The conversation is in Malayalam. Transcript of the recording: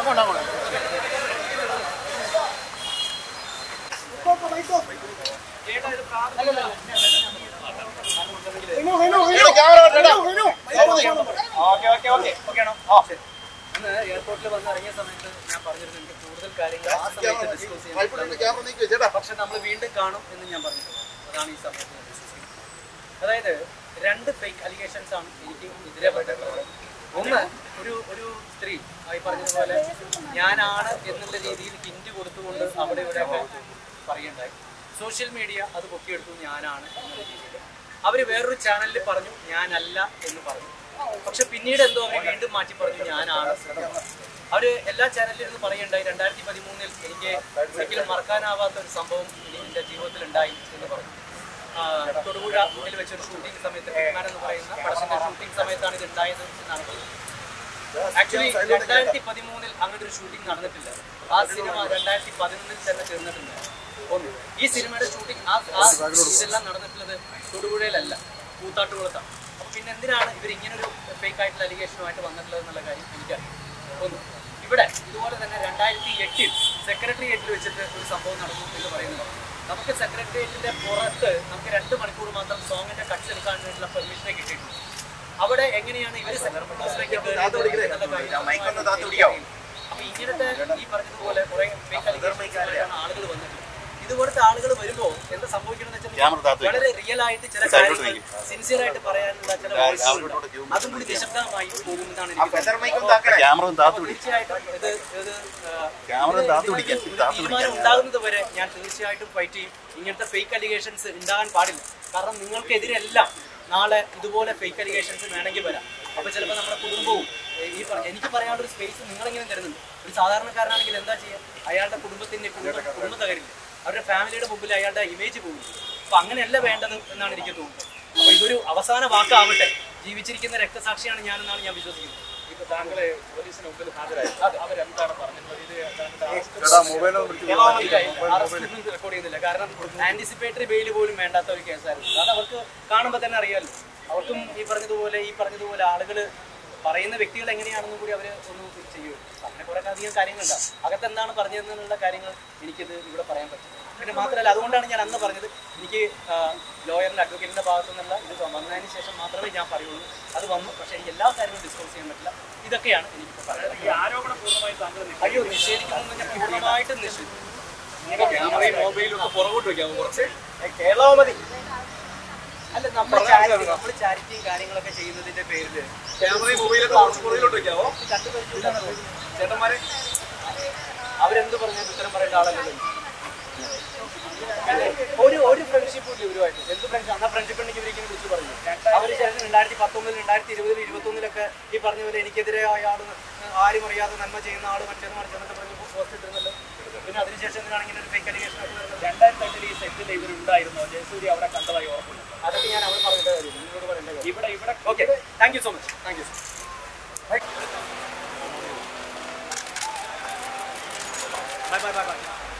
അങ്ങോട്ട് അങ്ങോട്ട് ഓക്കെ ഓക്കെ ഓക്കെ ഓക്കെ ആണോ ആ ശരി അന്ന് എയർപോർട്ടിൽ വന്ന് ഇറങ്ങിയ സമയത്ത് ഞാൻ പറഞ്ഞിരുന്നു എനിക്ക് കൂടുതൽ കാര്യങ്ങൾ ആ സമയത്ത് ഡിസ്കസ് ചെയ്യാൻ പക്ഷെ നമ്മൾ വീണ്ടും കാണും എന്ന് ഞാൻ പറഞ്ഞിട്ടുണ്ട് അതാണ് ഈ സമയത്ത് ഞാൻ ഡിസ്കസ് ചെയ്യുന്നത് അതായത് രണ്ട് ഫേക്ക് അലിഗേഷൻസ് ആണ് എനിക്ക് എതിരെ പറ്റിയിട്ടുള്ളത് ഒന്ന് ഒരു ഒരു സ്ത്രീ ആ ഈ പറഞ്ഞതുപോലെ ഞാനാണ് എന്നുള്ള രീതിയിൽ ഹിന്റ് കൊടുത്തുകൊണ്ട് അവിടെ ഇവിടെ പറയുണ്ടായി സോഷ്യൽ മീഡിയ അത് പൊക്കിയെടുത്തു ഞാനാണ് എന്നുള്ള രീതിയിൽ അവർ വേറൊരു ചാനലിൽ പറഞ്ഞു ഞാനല്ല എന്ന് പറഞ്ഞു പക്ഷെ പിന്നീട് എന്തോ അവർ വീണ്ടും മാറ്റി പറഞ്ഞു ഞാനാണ് എന്ന് പറഞ്ഞു. അവര് എല്ലാ ചാനലിലും ഇരുന്ന് പറയുണ്ടായി രണ്ടായിരത്തി പതിമൂന്നിൽ എനിക്ക് ഒരിക്കലും മറക്കാനാവാത്ത ഒരു സംഭവം ഇനി എന്റെ ജീവിതത്തിൽ ഉണ്ടായി എന്ന് പറഞ്ഞു ആ, തൊടുപുഴ മുന്നിൽ വെച്ചൊരു ഷൂട്ടിംഗ് സമയത്ത് ഹിറ്റ്മാൻ എന്ന് പറയുന്ന പടത്തിന്റെ ഷൂട്ടിംഗ് സമയത്താണ് ഇത് ഉണ്ടായത് എന്നാണ് പറയുന്നത് ആക്ച്വലി രണ്ടായിരത്തി പതിമൂന്നിൽ അങ്ങനെ ഒരു ഷൂട്ടിംഗ് നടന്നിട്ടില്ല ആ സിനിമ രണ്ടായിരത്തി പതിനൊന്നിൽ തന്നെ തീർന്നിട്ടുണ്ട് ഒന്ന് ഈ സിനിമയുടെ ഷൂട്ടിംഗ് ആ ആ ഇതെല്ലാം നടന്നിട്ടുള്ളത് തൊടുപുഴയിലല്ല കൂത്താട്ടുകുളത്താണ് അപ്പൊ പിന്നെ എന്തിനാണ് ഇവർ ഇങ്ങനൊരു ഫേക്ക് ആയിട്ടുള്ള അലിഗേഷനുമായിട്ട് വന്നിട്ടുള്ളത് എന്നുള്ള കാര്യം എനിക്കറിയാം ഒന്ന് ഇവിടെ ഇതുപോലെ തന്നെ രണ്ടായിരത്തി എട്ടിൽ സെക്രട്ടേറിയറ്റിൽ വെച്ചിട്ട് ഒരു സംഭവം നടന്നു എന്ന് പറയുന്നത് നമുക്ക് സെക്രട്ടേറിയറ്റിന്റെ പുറത്ത് നമുക്ക് രണ്ട് മണിക്കൂർ മാത്രം സോങ്ങിന്റെ കട്ട്സ് എടുക്കാൻ വേണ്ടിയുള്ള പെർമിഷനെ കിട്ടിയിട്ടുണ്ട് അവിടെ എങ്ങനെയാണ് ഇവർ സെക്രട്ടറിയിലേക്ക് അപ്പൊ ഇങ്ങനത്തെ ഈ പറഞ്ഞതുപോലെ കുറെ fake allegations ആയിട്ടാണ് ആളുകൾ വന്നിട്ടുള്ളത് ഇതുപോലത്തെ ആളുകൾ വരുമ്പോ എന്താ സംഭവിക്കണമെന്ന് വെച്ചാൽ വളരെ റിയൽ ആയിട്ട് ചില കാര്യങ്ങൾ സിൻസിയർ ആയിട്ട് പറയാനുള്ള ചില voices ഉണ്ട്. അതും കൂടി നിശബ്ദമായി പോകുമെന്നാണ് എനിക്ക് തോന്നുന്നത്. ക്യാമറ താത്തു പിടി തീർച്ചയായിട്ടും ഇത് ഇത് ആ, ക്യാമറ ഇത് താത്തു ഇതിനൊരു പിടിക്കാൻ ഒരു താത്തു തീരുമാനം ഉണ്ടാകുന്നത് വരെ ഞാൻ തീർച്ചയായിട്ടും ഫൈറ്റ് ചെയ്യും ഇങ്ങനത്തെ ഫേക്ക് അലിഗേഷൻസ് ഉണ്ടാകാൻ പാടില്ല കാരണം നിങ്ങൾക്കെതിരെല്ലാം നാളെ ഇതുപോലെ ഫേക്ക് അലിഗേഷൻസ് വേണമെങ്കിൽ വരാം അപ്പൊ ചിലപ്പോൾ നമ്മുടെ കുടുംബവും ഏ, ഈ പറ- എനിക്ക് പറയാനുള്ള ഒരു സ്പേസ് നിങ്ങളെങ്ങനെ തരുന്നുണ്ട് ഒരു സാധാരണക്കാരനാണെങ്കിൽ എന്താ ചെയ്യുക അയാളുടെ കുടുംബത്തിന്റെ കുടുംബം കുടുംബം തകരില്ല അവരുടെ ഫാമിലിയുടെ മുമ്പിൽ അയാളുടെ ഇമേജ് പോകും അപ്പൊ അങ്ങനെയല്ല വേണ്ടത് എന്നാണ് എനിക്ക് തോന്നുന്നത് അപ്പൊ ഇതൊരു അവസാന വാക്കാവട്ടെ ജീവിച്ചിരിക്കുന്ന രക്തസാക്ഷിയാണ് ഞാനെന്നാണ് ഞാൻ വിശ്വസിക്കുന്നത് ഇപ്പൊ താങ്കളെ പോലീസിന് മുമ്പിൽ ഹാജരായി അവരെന്താണ് പറഞ്ഞിട്ടുള്ളത് ഇത് റെക്കോർഡ് ചെയ്യുന്നില്ല കാരണം ആന്റിസിപ്പേറ്ററി ബെയിൽ പോലും വേണ്ടാത്ത ഒരു കേസായിരുന്നു അത് അവർക്ക് കാണുമ്പോൾ തന്നെ അറിയാമല്ലോ അവർക്കും ഈ പറഞ്ഞതുപോലെ ഈ പറഞ്ഞതുപോലെ ആളുകൾ പറയുന്ന വ്യക്തികൾ എങ്ങനെയാണെന്നും കൂടി അവർ ഒന്ന് ചെയ്യും അങ്ങനെ കുറെ അധികം കാര്യങ്ങളുണ്ടാവും അകത്ത് എന്താണ് പറഞ്ഞതെന്നുള്ള കാര്യങ്ങൾ എനിക്കിത് ഇവിടെ പറയാൻ പറ്റും പിന്നെ മാത്രമല്ല അതുകൊണ്ടാണ് ഞാൻ അന്ന് പറഞ്ഞത് എനിക്ക് ലോയറിന്റെ അഡ്വക്കേറ്റിന്റെ ഭാഗത്തു നിന്നുള്ള ഇത് വന്നതിന് ശേഷം മാത്രമേ ഞാൻ പറയുള്ളൂ അത് വന്നു പക്ഷേ എനിക്ക് എല്ലാ കാര്യങ്ങളും ഡിസ്കസ് ചെയ്യാൻ പറ്റില്ല ഇതൊക്കെയാണ് എനിക്കിപ്പോൾ പറയാനുള്ളത് ഈ ആരോപണം പൂർണ്ണമായി താങ്കൾ അയ്യോ നിഷേധിക്കുന്നു ഞാൻ പൂർണ്ണമായിട്ടും നിഷേധിക്കും ക്യാമറയും മൊബൈലും ഒക്കെ പുറകോട്ട് വെക്കാമോ കുറച്ച് കേരളമതി അല്ല നമ്മൾ ചാരിറ്റി നമ്മൾ ചാരിറ്റിയും കാര്യങ്ങളൊക്കെ ചെയ്യുന്നതിന്റെ പേരില് ക്യാമറയും മൊബൈലൊക്കെ കുറച്ച് പുറകിലോട്ട് വെക്കാമോ കണ്ടുപരിചയമില്ലാത്ത ചേട്ടന്മാരെ അവരെന്ത് പറഞ്ഞാൽ ഉത്തരം പറയേണ്ട ആളല്ലല്ലോ ഒരു ഒരു ഫ്രണ്ട്ഷിപ്പ് ഇല്ല ഇവരുമായിട്ട് എന്ത് ഫ്രണ്ട്സ് അന്നാ ഫ്രണ്ട്ഷിപ്പ് ഉണ്ടെങ്കിൽ ഇവരിങ്ങനെ വിളിച്ച് പറഞ്ഞു അവർ ചേർന്ന് രണ്ടായിരത്തി പത്തൊമ്പതിൽ രണ്ടായിരത്തി ഇരുപതിൽ ഇരുപത്തൊന്നിലൊക്കെ ഈ പറഞ്ഞ പോലെ എനിക്കെതിരെ ആൾ ആരും അറിയാതെ നന്മ ചെയ്യുന്ന ആൾ മറ്റേന്ന് മറിച്ചെന്നൊക്കെ പറഞ്ഞ് പോസ്റ്റ് ഇട്ടിരുന്നല്ലോ പിന്നെ അതിനുശേഷം എന്തിനാണ് ഇങ്ങനെ ഒരു ഫേക്ക് അലിഗേഷൻ ആയിട്ട് വരുന്നത് രണ്ടായിരത്തി അഞ്ചിൽ ഈ സെറ്റിൽ ഇവരുണ്ടായിരുന്നോ ജയസൂര്യ അവിടെ കണ്ടതായി ഓർമ്മയില്ല അതൊക്കെ ഞാൻ അവിടെ പറഞ്ഞിട്ട് കാര്യം നിങ്ങളോട് പറയേണ്ട കാര്യം ഇവിടെ ഇവിടെ okay thank you so much thank you bye bye bye by